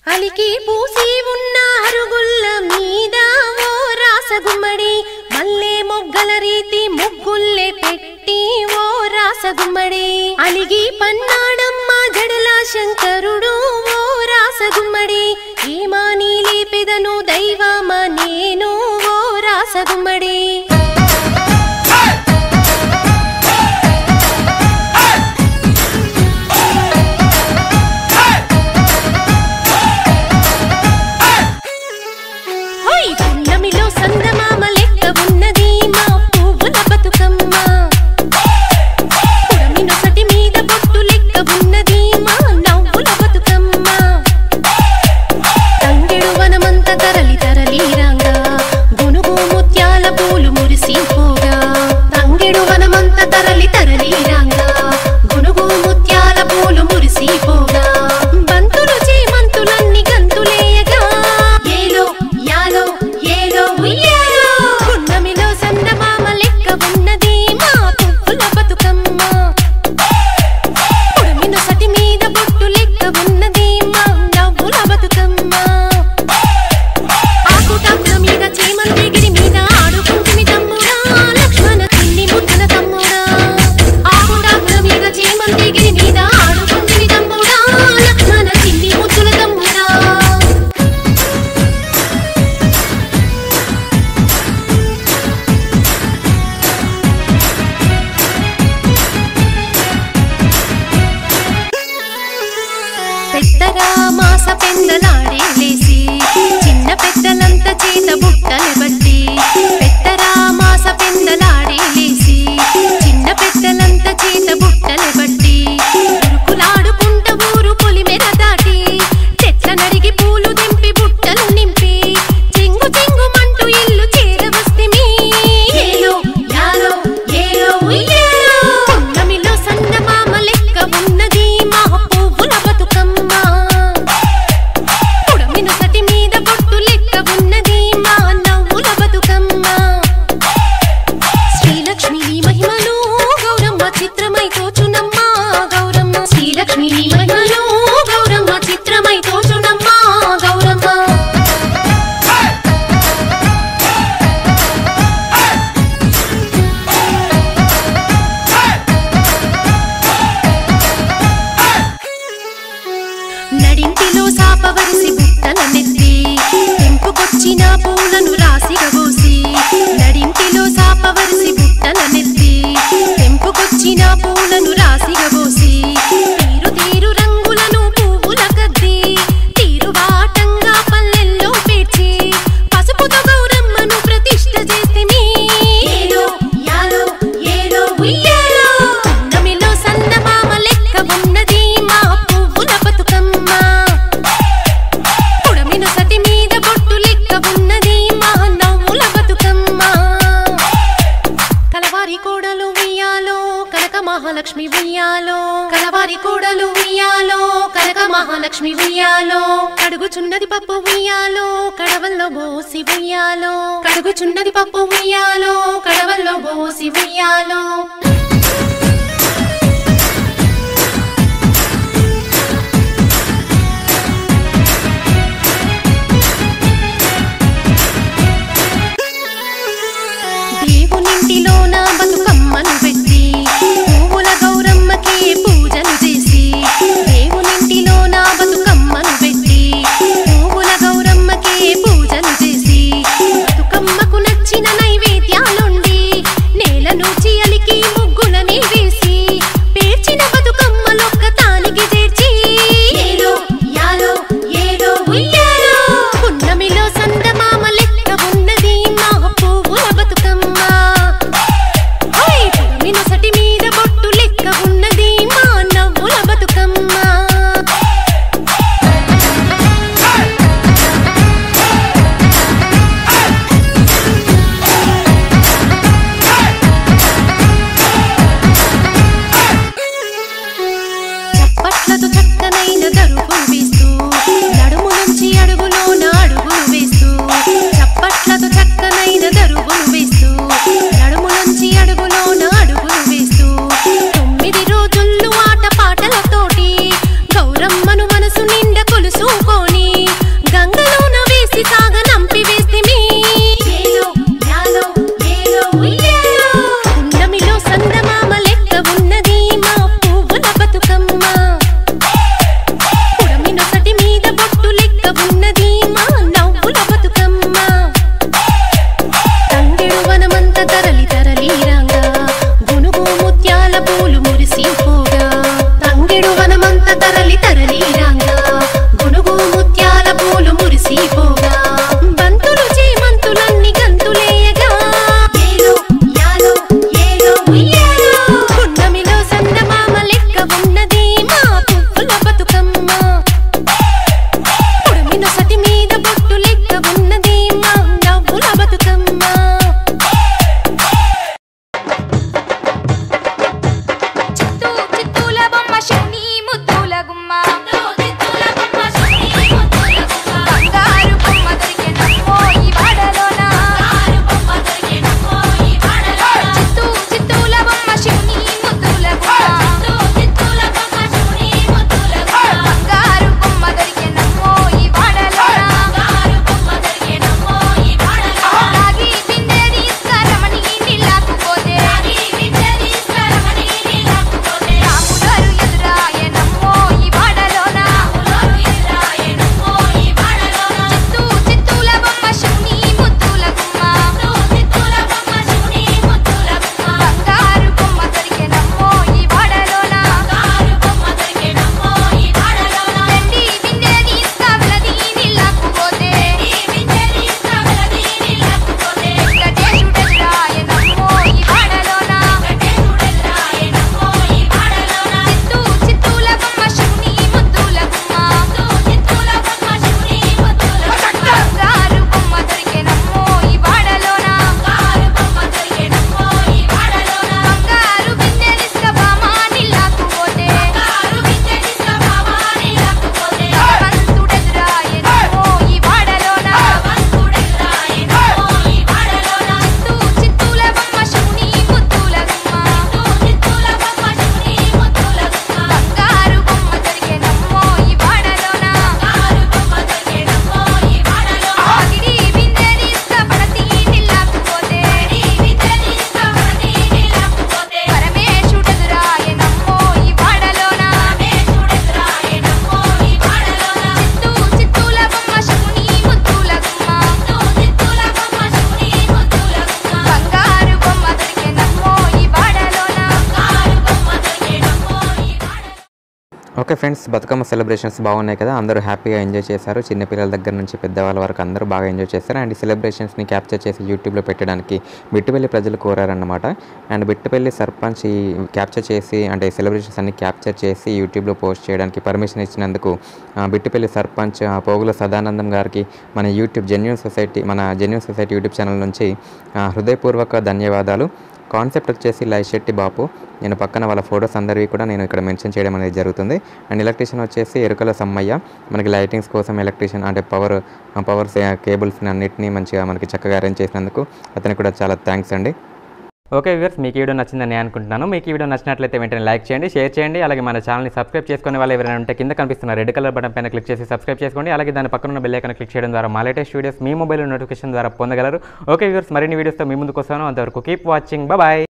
అలికి పూసి ఉన్న అరుగుల్ల మీద ఓ రాసగుమ్మడి మల్లె మొగ్గల రీతి ముగ్గుల్లే పెట్టి ఓ రాసగుమ్మడి అలిగి పన్నాడమ్మ జడల శంకరుడు ఓ రాసగుమ్మడి ఏమా నీలి పెదను దైవమ నేను ఓ రాసగుమ్మడి హోయ్ పున్నమిలో సందమామ లెక్క ఉన్నది మా పువ్వుల బతుకమ్మ పుడమి నొసటి మీద బొట్టు లెక్క ఉన్నది మా నవ్వుల బతుకమ్మ తంగెడు వనమంత తరలి తరలి రంగా గునుగు ముత్యాల పూలు మురిసిపోగా తంగెడు వనమంత తరలి తరలి రంగా గునుగు ముత్యాల పూలు మురిసిపోగా బంతులు చేమంతులన్నీ గంతులేయగా ఏలో యాలో ఏలో ఉయ్యాలో పున్నమిలో సందమామ లెక్క ఉన్నది మా పువ్వుల బతుకమ్మ పుడమిన సతి మీద బొట్టు లెక్క ఉన్నది మా నవ్వుల బతుకమ్మ ఆకుటాకుల మీద చేమంతి గిరి మీద ఆడుకుంటుని తమ్ముడా లక్ష్మణ తిండి ముద్దన తమ్ముడా ఆకుటాకుల మీద చేమంతి గిరి మీద ఆడుకుంటుని తమ్ముడా లక్ష్మణ తిండి ముద్దుల తమ్ముడా పెద్దగా మాస పెందలాడే లేసి చిన్న పెద్దలంత చేత బుట్టలు బట్టి పెద్దగా మాస పెందలాడే లేసి చిన్న పెద్దలంత చేత బుట్టలు బట్టి ఉరుకులాడుకుంట ఊరు పొలిమెర దాటి చెట్ల నడిగి పూలు దింపి బుట్టలు నింపి చెంగు చెంగు మంటూ ఇల్లు చేరవస్తిమి ఏలో యాలో ఏలో ఉయ్యాలో పున్నమిలో సన్నమామ లెక్క ఉన్నది మా పువ్వుల బతుకమ్మ పుడమిన సటి మీద బొట్టు లెక్క ఉన్నది మా నవ్వుల బతుకమ్మ శ్రీలక్ష్మి నీ మహిమలు గౌరమ్మ చిత్రమై తోచునమ్మ గౌరమ్మ శ్రీలక్ష్మి నీ మహిమలు గౌరమ్మ చిత్రమై తోచునమ్మ గౌరమ్మ నడింటిలో సాపవరిసి బుట్టల నెత్తి తెంపుకొచ్చిన పూలను రాసిగా పోసి నడింటిలో సాపవరిసి బుట్టల నెత్తి తెంపుకొచ్చిన పూలను రాసిగా పోసి తీరు తీరు రంగులను పువ్వుల కద్ది తీరువాటంగా పల్లెల్లో పేర్చి పసుపుతో గౌరమ్మను ప్రతిష్ఠ చేతిమి ఏలో యాలో ఏలో ఉయ్యాలో పున్నమిలో సందమామ లెక్క ఉన్నది మా పువ్వుల బతుకమ్మ పుడమిన సతి మీద బొట్టు లెక్క ఉన్నది మా నవ్వుల బతుకమ్మ కలవారి కోడలు ఉయ్యాలో కనక మహాలక్ష్మి ఉయ్యాలో కలవారి కోడలు ఉయ్యాలో కనక మహాలక్ష్మి ఉయ్యాలో కడుగుచున్నది పప్పు ఉయ్యాలో కడవల్లో బోసి ఉయ్యాలో కడుగుచున్నది పప్పు ఉయ్యాలో కడవల్లో బోసి ఉయ్యాలో దేవునింటిలో నా బతుకమ్మను పెట్టి పువ్వుల గౌరమ్మకి పూజలు చేసి దేవునింటిలో నా బతుకమ్మను పెట్టి పువ్వుల గౌరమ్మకి పూజలు చేసి బతుకమ్మకు నచ్చిన నైవేద్యాలుండి నేల నూచి అలికి ముగ్గు ఓకే ఫ్రెండ్స్ బతుకమ్మ సెలబ్రేషన్స్ బాగున్నాయి కదా అందరూ హ్యాపీగా ఎంజాయ్ చేశారు చిన్నపిల్లల దగ్గర నుంచి పెద్దవాళ్ళ వరకు అందరూ బాగా ఎంజాయ్ చేశారు అండ్ ఈ సెలబ్రేషన్స్ని క్యాప్చర్ చేసి యూట్యూబ్లో పెట్టడానికి బిట్టుపల్లి ప్రజలు కోరారన్నమాట అండ్ బిట్టుపల్లి సర్పంచ్ ఈ క్యాప్చర్ చేసి అంటే సెలబ్రేషన్స్ అన్ని క్యాప్చర్ చేసి యూట్యూబ్లో పోస్ట్ చేయడానికి పర్మిషన్ ఇచ్చినందుకు ఆ, బిట్టుపల్లి సర్పంచ్ ఆ, పోగుల సదానందం గారికి మన యూట్యూబ్ జెన్యూన్ సొసైటీ మన జెన్యూన్ సొసైటీ యూట్యూబ్ ఛానల్ నుంచి ఆ, హృదయపూర్వక ధన్యవాదాలు కాన్సెప్ట్ వచ్చేసి లైశెట్టి బాపు నేను పక్కన వాళ్ళ ఫొటోస్ అందరివి కూడా నేను ఇక్కడ మెన్షన్ చేయడం అనేది జరుగుతుంది అండ్ ఎలక్ట్రీషియన్ వచ్చేసి ఎరుకల సమ్మయ్య మనకి లైటింగ్స్ కోసం ఎలక్ట్రీషియన్ అంటే పవర్ పవర్ కేబుల్స్ అన్నిటినీ మంచిగా మనకి చక్కగా అరేంజ్ చేసినందుకు అతనికి కూడా చాలా థ్యాంక్స్ అండి ఓకే వ్యూవర్స్ మీకు ఈ వీడియో నచ్చిందని నేను అనుకుంటున్నాను మీకు ఈ వీడియో నచ్చినట్లయితే వెంటనే లైక్ చేయండి షేర్ చేయండి అలాగే మన ఛానల్ని సబ్స్క్రైబ్ చేసుకునే వాళ్ళు ఎవరైనా ఉంటే కింద కనిపిస్తున్న రెడ్ కలర్ బటన్ పైన క్లిక్ చేసి సబ్స్క్రైబ్ చేసుకోండి అలాగే దాని పక్కన ఉన్న బెల్ ఐకాన్ క్లిక్ చేయడం ద్వారా మా లేటెస్ట్ వీడియోస్ మీ మొబైల్ నోటిఫికేషన్ ద్వారా పొందగలరు ఓకే వ్యూవర్స్ మరిన్ని వీడియోస్తో మీ ముందుకు వస్తాను అంతవరకు కీప్ వాచింగ్ బాయ్